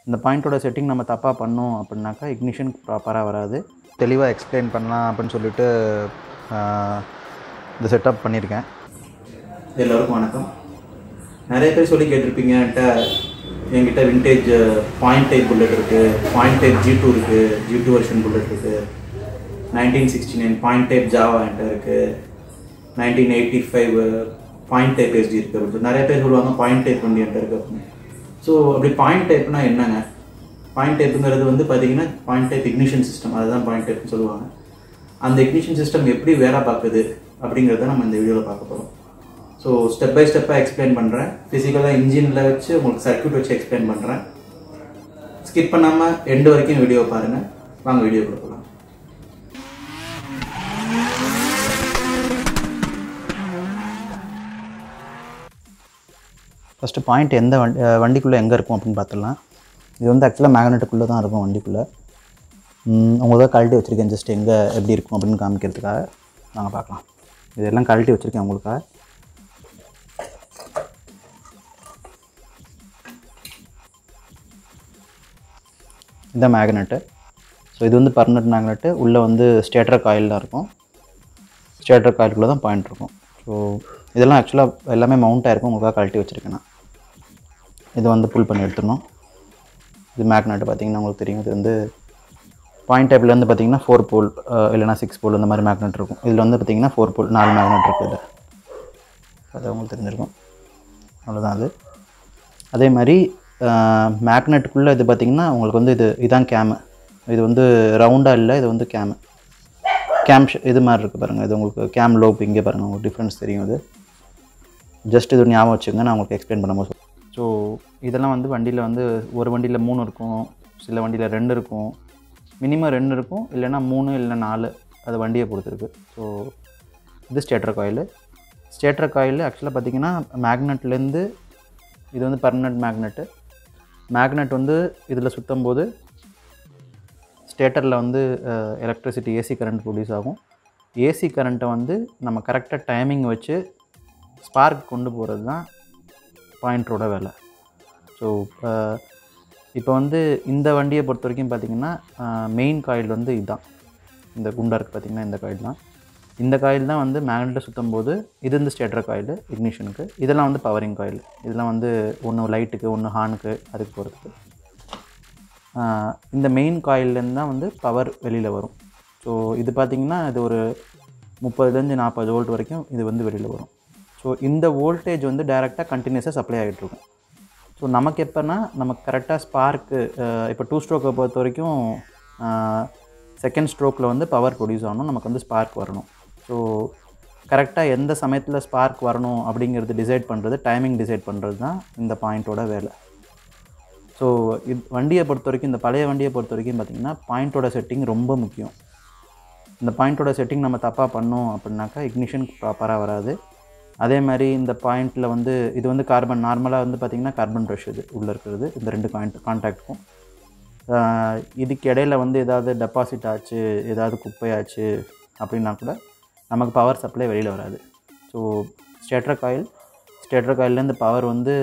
இந்த பாயிண்ட்டோட செட்டிங் நம்ம தப்பாக பண்ணோம் அப்படின்னாக்கா இக்னிஷன் ப்ராப்பராக வராது தெளிவாக எக்ஸ்பிளைன் பண்ணலாம் அப்படின்னு சொல்லிட்டு ஆஹ், இந்த செட்டப் பண்ணியிருக்கேன் எல்லோருக்கும் வணக்கம் நிறைய பேர் சொல்லி கேட்டிருப்பீங்க என்கிட்ட என்கிட்ட விண்டேஜ் பாயிண்ட் டைப் புல்லட் இருக்குது பாயிண்ட் டைப் ஜி டூ இருக்குது ஜி டூ வெர்ஷன் புல்லட் இருக்குது nineteen sixty nine point type Jawa என்கிட்ட இருக்குது nineteen eighty five point type SD இருக்குது அப்படின்னு சொல்லி நிறைய பேர் சொல்லுவாங்க பாயிண்ட் டைப் வண்டி என்கிட்ட இருக்குது அப்படின்னு ஸோ அப்படி பாயிண்ட் டைப்னா என்னங்க பாயிண்ட் டைப்புங்கிறது வந்து பார்த்தீங்கன்னா பாயிண்ட் டைப் இக்னிஷன் சிஸ்டம் அதுதான் பாயிண்ட் டைப்னு சொல்லுவாங்க அந்த இக்னிஷன் சிஸ்டம் எப்படி வேலை பார்க்குது அப்படிங்கிறத நம்ம இந்த வீடியோவில் பார்க்க போகிறோம் ஸோ ஸ்டெப் பை ஸ்டெப்பாக எக்ஸ்பிளைன் பண்ணுறேன் ஃபிசிக்கலாக இன்ஜினில் வச்சு உங்களுக்கு சர்க்யூட் வச்சு எக்ஸ்பிளைன் பண்ணுறேன் ஸ்கிப் பண்ணாமல் எண்டு வரைக்கும் வீடியோ பாருங்கள் வாங்க வீடியோ கொடுக்கலாம் ஃபஸ்ட்டு பாயிண்ட் எந்த வண்டி வண்டிக்குள்ளே எங்கே இருக்கும் அப்படின்னு பார்த்துடலாம் இது வந்து ஆக்சுவலாக மேக்னெட்டுக்குள்ளே தான் இருக்கும் வண்டிக்குள்ளே உங்களுக்கு கழட்டி வச்சுருக்கேன் ஜஸ்ட் எங்கே எப்படி இருக்கும் அப்படின்னு காமிக்கிறதுக்காக நாங்கள் பார்க்கலாம் இதெல்லாம் கழட்டி வச்சுருக்கேன் உங்களுக்காக இந்த மேக்னெட்டு ஸோ இது வந்து பர்மனெண்ட் மேக்னெட்டு உள்ளே வந்து ஸ்டேட்டர் காயில் தான் இருக்கும் ஸ்டேட்டர் காயிலுக்குள்ளே தான் பாயிண்ட் இருக்கும் ஸோ இதெல்லாம் ஆக்சுவலாக எல்லாமே மவுண்ட் ஆயிருக்கும் உங்களுக்காக கழட்டி வச்சுருக்கேன் நான் இது வந்து புல் பண்ணி எடுத்துடணும் இது மேக்னெட் பார்த்தீங்கன்னா உங்களுக்கு தெரியும் இது வந்து பாயிண்ட் டைப்லேருந்து பார்த்தீங்கன்னா ஃபோர் போல் இல்லைனா சிக்ஸ் போல் இந்த மாதிரி மேக்னெட் இருக்கும் இதில் வந்து பார்த்தீங்கன்னா ஃபோர் போல் நாலு மேக்னெட் இருக்குது அது உங்களுக்கு தெரிஞ்சிருக்கும் அவ்வளோதான் அது அதே மாதிரி மேக்னெட்டுக்குள்ளே இது பார்த்தீங்கன்னா உங்களுக்கு வந்து இது இதான் கேமு இது வந்து ரவுண்டாக இல்லை இது வந்து கேமு கேம் இது மாதிரி இருக்குது பாருங்கள் இது உங்களுக்கு கேம் லோப் இங்கே பாருங்கள் உங்களுக்கு டிஃப்ரென்ஸ் தெரியும் இது ஜஸ்ட் இது ஞாபகம் வச்சுங்க நான் உங்களுக்கு எக்ஸ்பிளைன் பண்ணும்போது ஸோ இதெல்லாம் வந்து வண்டியில் வந்து ஒரு வண்டியில் மூணு இருக்கும் சில வண்டியில் ரெண்டு இருக்கும் மினிமம் ரெண்டு இருக்கும் இல்லைன்னா மூணு இல்லை நாலு அது வண்டியை பொறுத்திருக்கு ஸோ இது ஸ்டேட்டர் காயில் ஸ்டேட்டர் காயில் ஆக்சுவலாக பார்த்தீங்கன்னா மேக்னெட்லேருந்து இது வந்து பர்மனெண்ட் மேக்னெட்டு மேக்னெட் வந்து இதில் சுற்றும் போது ஸ்டேட்டரில் வந்து எலக்ட்ரிசிட்டி ஏசி கரண்ட் ப்ரொடியூஸ் ஆகும் ஏசி கரண்ட்டை வந்து நம்ம கரெக்டாக டைமிங் வச்சு ஸ்பார்க் கொண்டு போகிறது தான் பாயிண்டரோட வேலை ஸோ இப்போ வந்து இந்த வண்டியை பொறுத்த வரைக்கும் பார்த்திங்கன்னா மெயின் காயில் வந்து இதுதான் இந்த குண்டா இருக்குது பார்த்திங்கன்னா இந்த காயில் தான் இந்த காயில் தான் வந்து மேக்னெட்டில் சுற்றும் போது இது வந்து ஸ்டேட்டர் காயில் இக்னிஷனுக்கு இதெல்லாம் வந்து பவரிங் காயில் இதெல்லாம் வந்து ஒன்று லைட்டுக்கு ஒன்று ஹானுக்கு அதுக்கு போகிறதுக்கு ஆஹ் இந்த மெயின் காயிலேருந்து தான் வந்து பவர் வெளியில் வரும் ஸோ இது பார்த்திங்கன்னா இது ஒரு முப்பதுலேருந்து நாற்பது வோல்ட் வரைக்கும் இது வந்து வெளியில் வரும் ஸோ இந்த வோல்டேஜ் வந்து டைரெக்டாக கண்டினியூஸாக சப்ளை ஆகிட்டுருக்கும் ஸோ நமக்கு எப்போனா நமக்கு கரெக்டாக ஸ்பார்க்கு இப்போ டூ ஸ்ட்ரோக்கை பொறுத்த வரைக்கும் செகண்ட் ஸ்ட்ரோக்கில் வந்து பவர் ப்ரொடியூஸ் ஆகணும் நமக்கு வந்து ஸ்பார்க் வரணும் ஸோ கரெக்டாக எந்த சமயத்தில் ஸ்பார்க் வரணும் அப்படிங்கிறது டிசைட் பண்ணுறது டைமிங் டிசைட் பண்ணுறது தான் இந்த பாயிண்ட்டோட வேலை ஸோ இது வண்டியை பொறுத்த வரைக்கும் இந்த பழைய வண்டியை பொறுத்த வரைக்கும் பார்த்திங்கன்னா பாயிண்ட்டோட செட்டிங் ரொம்ப முக்கியம் இந்த பாயிண்ட்டோட செட்டிங் நம்ம தப்பாக பண்ணோம் அப்படின்னாக்கா இக்னிஷன் ப்ராப்பராக வராது அதே மாதிரி இந்த பாயிண்ட்டில் வந்து இது வந்து கார்பன் நார்மலாக வந்து பார்த்திங்கன்னா கார்பன் ப்ரஷ் இது உள்ளே இருக்கிறது இந்த ரெண்டு காயிண்ட் கான்டாக்டுக்கும் இதுக்கு இடையில வந்து ஏதாவது டெபாசிட் ஆச்சு ஏதாவது குப்பையாச்சு அப்படின்னா கூட நமக்கு பவர் சப்ளை வெளியில் வராது ஸோ ஸ்டேட்டர் காயில் ஸ்டேட்டர் காயிலேருந்து பவர் வந்து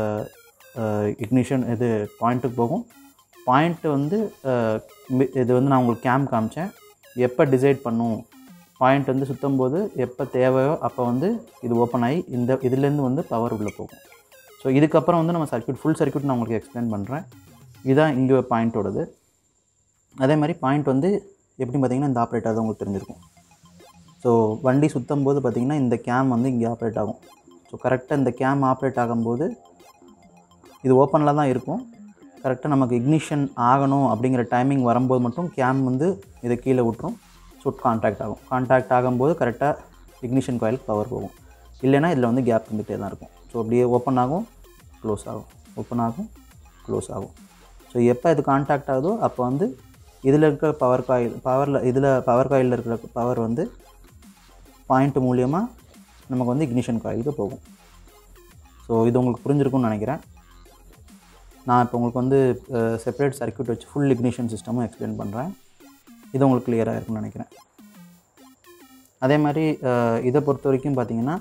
இக்னிஷன் இது பாயிண்ட்டுக்கு போகும் பாயிண்ட்டு வந்து அஹ், மி- இது வந்து நான் உங்களுக்கு கேம் காமிச்சேன் எப்போ டிசைட் பண்ணும் பாயிண்ட் வந்து சுற்றும் போது எப்போ தேவையோ அப்போ வந்து இது ஓப்பன் ஆகி இந்த இதுலேருந்து வந்து பவர் உள்ளே போகும் ஸோ இதுக்கப்புறம் வந்து நம்ம சர்க்யூட் ஃபுல் சர்க்யூட் நான் உங்களுக்கு எக்ஸ்பிளைன் பண்ணுறேன் இதுதான் இங்கே பாயிண்ட்டோடது அதே மாதிரி பாயிண்ட் வந்து எப்படி பார்த்தீங்கன்னா இந்த ஆப்ரேட் ஆகுது உங்களுக்கு தெரிஞ்சிருக்கும் ஸோ வண்டி சுற்றும் போது பார்த்திங்கன்னா இந்த கேம் வந்து இங்கே ஆப்ரேட் ஆகும் ஸோ கரெக்டாக இந்த கேம் ஆப்ரேட் ஆகும்போது இது ஓப்பனில் தான் இருக்கும் கரெக்டாக நமக்கு இக்னிஷன் ஆகணும் அப்படிங்கிற டைமிங் வரும்போது மட்டும் கேம் வந்து இதை கீழே விட்டுரும் சுட் கான்டாக்ட் ஆகும் கான்டாக்ட் ஆகும்போது கரெக்டாக இக்னிஷன் காயிலுக்கு பவர் போகும் இல்லைன்னா இதில் வந்து கேப் வந்துகிட்டே தான் இருக்கும் ஸோ அப்படியே ஓப்பன் ஆகும் க்ளோஸ் ஆகும் ஓப்பன் ஆகும் க்ளோஸ் ஆகும் ஸோ எப்போ இது கான்டாக்ட் ஆகுதோ அப்போ வந்து இதில் இருக்கிற பவர் காயில் பவரில் இதில் பவர் காயிலில் இருக்கிற பவர் வந்து பாயிண்ட் மூலியமாக நமக்கு வந்து இக்னிஷன் காயிலுக்கு போகும் ஸோ இது உங்களுக்கு புரிஞ்சிருக்கும்னு நினைக்கிறேன் நான் இப்போ உங்களுக்கு வந்து செப்பரேட் சர்க்யூட் வச்சு ஃபுல் இக்னிஷன் சிஸ்டமும் எக்ஸ்பிளைன் பண்ணுறேன் இது உங்களுக்கு கிளியராக இருக்கும்னு நினைக்கிறேன் அதே மாதிரி அஹ், இதை பொறுத்த வரைக்கும் பார்த்தீங்கன்னா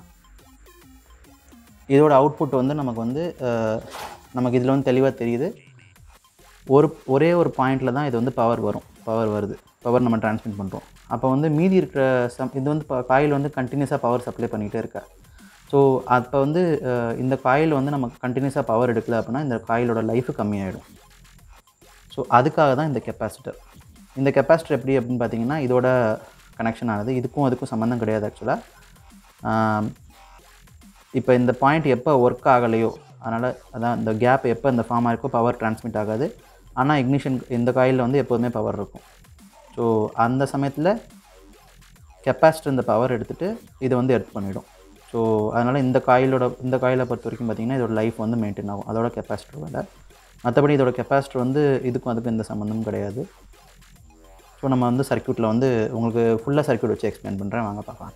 இதோட அவுட்புட் வந்து நமக்கு வந்து அஹ், நமக்கு இதில் வந்து தெளிவாக தெரியுது ஒரு ஒரே ஒரு பாயிண்டில் தான் இது வந்து பவர் வரும் பவர் வருது பவர் நம்ம டிரான்ஸ்மிட் பண்ணுறோம் அப்போ வந்து மீதி இருக்கிற சம் இது வந்து காயில் வந்து கண்டினியூஸாக பவர் சப்ளை பண்ணிகிட்டே இருக்கா ஸோ அப்போ வந்து அஹ், இந்த காயில் வந்து நமக்கு கண்டினியூஸாக பவர் எடுக்கல அப்படின்னா இந்த காயிலோட லைஃபு கம்மியாயிடும் ஸோ அதுக்காக தான் இந்த கெப்பாசிட்டர் இந்த கெப்பாசிட்டர் எப்படி அப்படின்னு பார்த்தீங்கன்னா இதோட கனெக்ஷன் ஆனது இதுக்கும் அதுக்கும் சம்மந்தம் கிடையாது ஆக்சுவலாக இப்போ இந்த பாயிண்ட் எப்போ ஒர்க் ஆகலையோ அதனால் அதான் இந்த கேப் எப்போ இந்த ஃபார்ம் ஆயிருக்கோ பவர் டிரான்ஸ்மிட் ஆகாது ஆனால் இக்னிஷன் இந்த காயிலில் வந்து எப்போதுமே பவர் இருக்கும் ஸோ அந்த சமயத்தில் கெப்பாசிட்டர் இந்த பவர் எடுத்துகிட்டு இதை வந்து எர்த் பண்ணிடும் ஸோ அதனால் இந்த காயிலோட இந்த காயிலை பொறுத்த வரைக்கும் பார்த்திங்கன்னா இதோட லைஃப் வந்து மெயின்டைன் ஆகும் அதோட கெப்பாசிட்டர் வேலை மற்றபடி இதோட கெப்பாசிட்டர் வந்து இதுக்கும் அதுக்கும் எந்த சம்மந்தமும் கிடையாது ஸோ நம்ம வந்து சர்க்யூட்டில் வந்து உங்களுக்கு ஃபுல்லாக சர்க்யூட் வச்சு எக்ஸ்பிளைன் பண்ணுறேன் வாங்க பார்க்கலாம்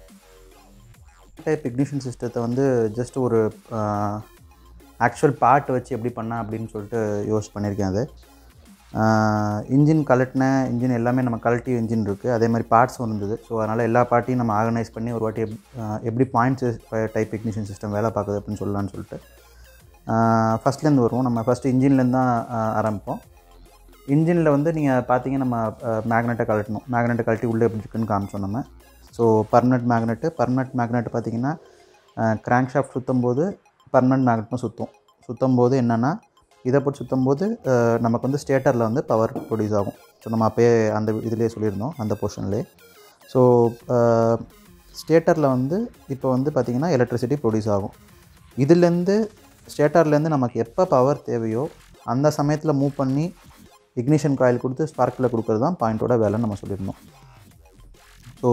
டைப் இக்னிஷன் சிஸ்டத்தை வந்து ஜஸ்ட் ஒரு ஆக்சுவல் பார்ட் வச்சு எப்படி பண்ண அப்படின்னு சொல்லிட்டு யோசிச்சு பண்ணியிருக்கேன் அது இன்ஜின் கலட்டின இன்ஜின் எல்லாமே நம்ம கலட்டி இன்ஜின் இருக்குது அதே மாதிரி பார்ட்ஸும் இருந்தது ஸோ அதனால் எல்லா பார்ட்டையும் நம்ம ஆர்கனைஸ் பண்ணி ஒரு வாட்டி எப்- ஆஹ் எப்படி பாயிண்ட்ஸ் டைப் இக்னிஷன் சிஸ்டம் வேலை பார்க்குது அப்படின்னு சொல்லலாம்னு சொல்லிட்டு ஃபஸ்ட்லேருந்து வருவோம் நம்ம ஃபஸ்ட்டு இன்ஜின்லேருந்து தான் ஆஹ் ஆரம்பிப்போம் இன்ஜினில் வந்து நீங்கள் பார்த்தீங்க நம்ம மேக்னெட்டை கழட்டணும் மேக்னெட்டை கழட்டி உள்ளே எப்படி இருக்குன்னு காமிச்சோம் நம்ம so permanent magnet permanent magnet பார்த்தீங்கன்னா கிராங்க் ஷாஃப்ட் சுற்றும் போது பர்மனெண்ட் மேக்னெட்டும் சுற்றும் சுற்றும் போது என்னென்னா இதை போட்டு சுற்றும் போது அஹ், நமக்கு வந்து ஸ்டேட்டரில் வந்து பவர் ப்ரொடியூஸ் ஆகும் ஸோ நம்ம அப்போயே அந்த இதிலே சொல்லியிருந்தோம் அந்த போர்ஷன்லேயே ஸோ ஸ்டேட்டரில் வந்து இப்போ வந்து பார்த்திங்கன்னா எலக்ட்ரிசிட்டி ப்ரொடியூஸ் ஆகும் இதுலேருந்து ஸ்டேட்டர்லேருந்து நமக்கு எப்போ பவர் தேவையோ அந்த சமயத்தில் மூவ் பண்ணி இக்னிஷன் காயில் கொடுத்து ஸ்பார்க்கில் கொடுக்குறது தான் பாயிண்ட்டோட வேலைன்னு நம்ம சொல்லியிருந்தோம் ஸோ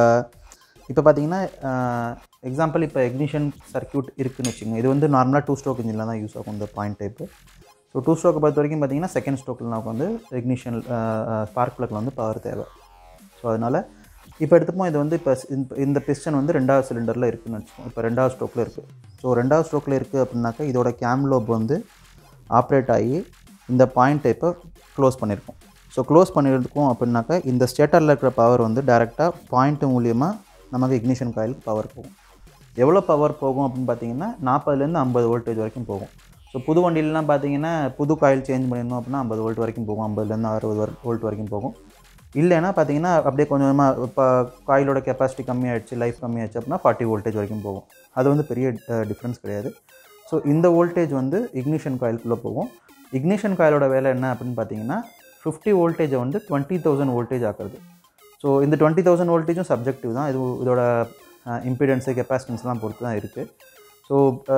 இப்போ பார்த்தீங்கன்னா எக்ஸாம்பிள் இப்போ இக்னிஷன் சர்க்யூட் இருக்குன்னு வச்சுக்கோங்க இது வந்து நார்மலாக டூ ஸ்ட்ரோக் இன்ஜினில் தான் யூஸ் ஆகும் இந்த பாயிண்ட் டைப்பு ஸோ டூ ஸ்ட்ரோக்கை பொறுத்த வரைக்கும் பார்த்தீங்கன்னா செகண்ட் ஸ்ட்ரோக்கில் நமக்கு வந்து இக்னிஷன் ஸ்பார்க் ப்ளக்கில் வந்து பவர் தேவை ஸோ அதனால் இப்போ எடுத்துப்போம் இது வந்து இப்போ இந்த- இந்த பிஸ்டன் வந்து ரெண்டாவது சிலிண்டரில் இருக்குன்னு வச்சுக்கோம் இப்போ ரெண்டாவது ஸ்ட்ரோக்கில் இருக்குது ஸோ ரெண்டாவது ஸ்ட்ரோக்கில் இருக்குது அப்படின்னாக்கா இதோட கேம்லோப் வந்து ஆப்ரேட் ஆகி இந்த பாயிண்ட் டைப்பை க்ளோஸ் பண்ணியிருக்கோம் ஸோ க்ளோஸ் பண்ணியிருக்கோம் அப்படின்னாக்கா இந்த ஸ்டேட்டரில் இருக்கிற பவர் வந்து டேரெக்டாக பாயிண்ட் மூலியமாக நமக்கு இக்னிஷன் காயிலுக்கு பவர் போகும் எவ்வளோ பவர் போகும் அப்படின்னு பார்த்தீங்கன்னா நாற்பதுலேருந்து ஐம்பது வோல்டேஜ் வரைக்கும் போகும் ஸோ புது வண்டியிலலாம் பார்த்தீங்கன்னா புது காயில் சேஞ்ச் பண்ணியிருந்தோம் அப்படின்னா ஐம்பது வோல்ட் வரைக்கும் போகும் ஐம்பதுலேருந்து அறுபது வோல்ட் வரைக்கும் போகும் இல்லைன்னா பார்த்தீங்கன்னா அப்படியே கொஞ்சம் கொஞ்சமாக இப்போ காயிலோட கெப்பாசிட்டி கம்மியாயிடுச்சு லைஃப் கம்மியாச்சு அப்படின்னா ஃபார்ட்டி வோல்டேஜ் வரைக்கும் போகும் அது வந்து பெரிய டிஃப்ரென்ஸ் கிடையாது ஸோ இந்த வோல்டேஜ் வந்து இக்னிஷன் காயிலுக்குள்ளே போகும் இக்னிஷன் காயிலோட வேலை என்ன அப்படின்னு பார்த்தீங்கன்னா ஃபிஃப்டி வோல்டேஜை வந்து டுவெண்ட்டி தௌசண்ட் வோல்டேஜ் ஆக்குறது ஸோ இந்த டுவெண்ட்டி தௌசண்ட் வோல்டேஜும் சப்ஜெக்டிவ் தான் இது இதோட இம்பிடன்ஸு கெப்பாசிட்டன்ஸ்லாம் பொறுத்து தான் இருக்குது ஸோ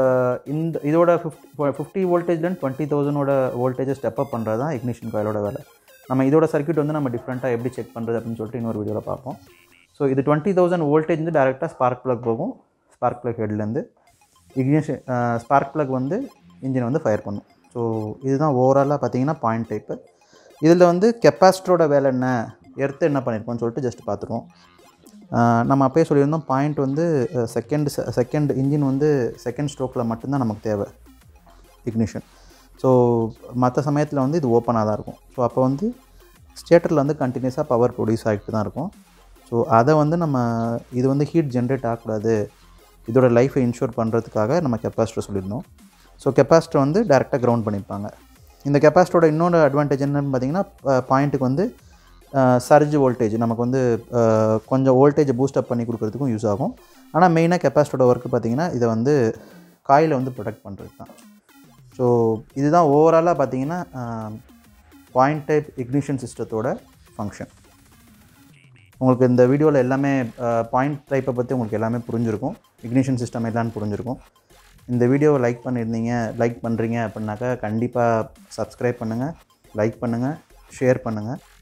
இந்த இதோட ஃபிஃப்டி ஃபிஃப்டி வோல்டேஜ்லேருந்து டுவெண்ட்டி தௌசண்டோட வோல்டேஜை ஸ்டெப் அப் பண்ணுறது தான் இக்னிஷன் காயிலோட வேலை நம்ம இதோட சர்க்யூட் வந்து நம்ம டிஃப்ரெண்ட்டாக எப்படி செக் பண்ணுறது அப்படின்னு சொல்லிட்டு இன்னொரு வீடியோவில் பார்ப்போம் ஸோ இது டுவெண்ட்டி தௌசண்ட் வோல்டேஜ் வந்து டேரெக்டாக ஸ்பார்க் ப்ளக் போகும் ஸ்பார்க் ப்ளக் ஹெட்லேருந்து இக்னிஷன் ஸ்பார்க் ப்ளக் வந்து இன்ஜினை வந்து ஃபயர் பண்ணும் ஸோ இதுதான் ஓவராலாக பார்த்தீங்கன்னா பாயிண்ட் டைப்பு இதில் வந்து கெப்பாசிட்டரோட வேலை என்ன எர்த்து என்ன பண்ணியிருக்கோம்னு சொல்லிட்டு ஜஸ்ட் பார்த்துருவோம் ஆஹ் நம்ம அப்பயே சொல்லியிருந்தோம் பாயிண்ட் வந்து செகண்ட் செகண்ட் இன்ஜின் வந்து செகண்ட் ஸ்ட்ரோக்கில் மட்டும்தான் நமக்கு தேவை இக்னிஷன் ஸோ மற்ற சமயத்தில் வந்து இது ஓப்பனாக தான் இருக்கும் ஸோ அப்போ வந்து ஸ்டேட்டரில் வந்து கண்டினியூஸாக பவர் ப்ரொடியூஸ் ஆகிட்டு தான் இருக்கும் ஸோ அதை வந்து நம்ம இது வந்து ஹீட் ஜென்ரேட் ஆகக்கூடாது இதோட லைஃப்பை இன்ஷூர் பண்ணுறதுக்காக நம்ம கெப்பாசிட்டர் சொல்லியிருந்தோம் ஸோ கெப்பாசிட்டர் வந்து டேரெக்டாக கிரவுண்ட் பண்ணியிருப்பாங்க இந்த கெப்பாசிட்டரோட இன்னொரு அட்வான்டேஜ் என்னன்னு பார்த்தீங்கன்னா பாயிண்ட்டுக்கு வந்து சர்ஜ் வோல்டேஜ் நமக்கு வந்து அஹ், கொஞ்சம் வோல்டேஜ் பூஸ்டப் பண்ணி கொடுக்கறதுக்கும் யூஸ் ஆகும் ஆனால் மெயினாக கெப்பாசிட்டரோட ஒர்க்கு பார்த்தீங்கன்னா இதை வந்து காயிலை வந்து ப்ரொடெக்ட் பண்ணுறது தான் ஸோ இதுதான் ஓவராலாக பார்த்தீங்கன்னா பாயிண்ட் டைப் இக்னிஷன் சிஸ்டத்தோட ஃபங்க்ஷன் உங்களுக்கு இந்த வீடியோவில் எல்லாமே பாயிண்ட் டைப்பை பற்றி உங்களுக்கு எல்லாமே புரிஞ்சிருக்கும் இக்னிஷன் சிஸ்டம் எல்லான்னு புரிஞ்சிருக்கும் இந்த வீடியோவை லைக் பண்ணியிருந்தீங்க லைக் பண்ணுறீங்க அப்படின்னாக்கா கண்டிப்பாக சப்ஸ்கிரைப் பண்ணுங்கள் லைக் பண்ணுங்கள் ஷேர் பண்ணுங்கள்